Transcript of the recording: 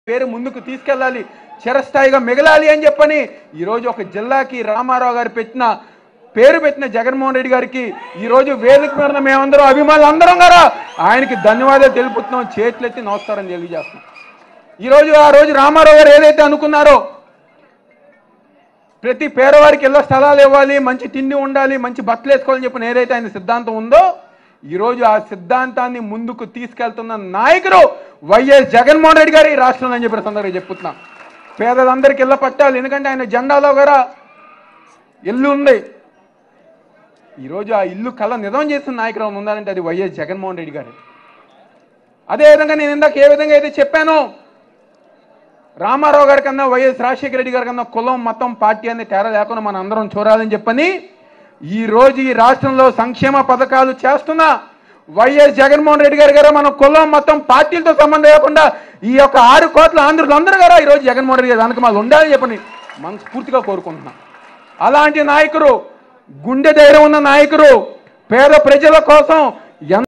పేరు ముందుకు తీసుకెళ్ళాలి చిరస్థాయిగా మిగలాలి అని చెప్పని ఈరోజు ఒక జిల్లాకి రామారావు గారు పెట్టిన పేరు పెట్టిన జగన్మోహన్ రెడ్డి గారికి ఈరోజు వేదిక మీద మేమందరం అభిమానులు అందరం గారా ఆయనకి ధన్యవాదాలు తెలుపుతున్నాం చేతులెత్తి నమస్కారం తెలియజేస్తున్నాం ఈరోజు ఆ రోజు రామారావు గారు ఏదైతే అనుకున్నారో ప్రతి పేదవారికి ఇళ్ళ స్థలాలు ఇవ్వాలి మంచి తిండి ఉండాలి మంచి బట్టలు వేసుకోవాలని చెప్పిన ఏదైతే ఆయన సిద్ధాంతం ఉందో ఈరోజు ఆ సిద్ధాంతాన్ని ముందుకు తీసుకెళ్తున్న నాయకుడు వైఎస్ జగన్మోహన్ రెడ్డి గారు ఈ రాష్ట్రంలో అని చెప్పిన సందర్భంగా చెప్తున్నాం పేదలందరికీ ఇళ్ళ పట్టాలి ఎందుకంటే ఆయన జెండాలో కూడా ఇల్లు ఉంది ఈరోజు ఆ ఇల్లు కళ నిజం చేసిన నాయకుడు ఎవరైనా ఉన్నారంటే అది వైఎస్ జగన్మోహన్ రెడ్డి గారు అదేవిధంగా నేను ఇందాక ఏ విధంగా అయితే చెప్పానో రామారావు గారి కన్నా వైఎస్ రాజశేఖర రెడ్డి గారి కన్నా కులం మతం పార్టీ అనే తేడా లేకుండా మనం అందరం చూడాలని చెప్పని ఈ రోజు ఈ రాష్ట్రంలో సంక్షేమ పథకాలు చేస్తున్న వైఎస్ జగన్మోహన్ రెడ్డి గారి గారు మన కులం మతం పార్టీలతో సంబంధం లేకుండా ఈ యొక్క ఆరు కోట్ల ఆంధ్రులు అందరూ గారు ఈ రోజు జగన్మోహన్ రెడ్డి గారి వెనక మాకు ఉండాలని చెప్పని మనస్ఫూర్తిగా కోరుకుంటున్నాం అలాంటి నాయకుడు గుండె ధైర్యం ఉన్న నాయకుడు పేద ప్రజల కోసం ఎంత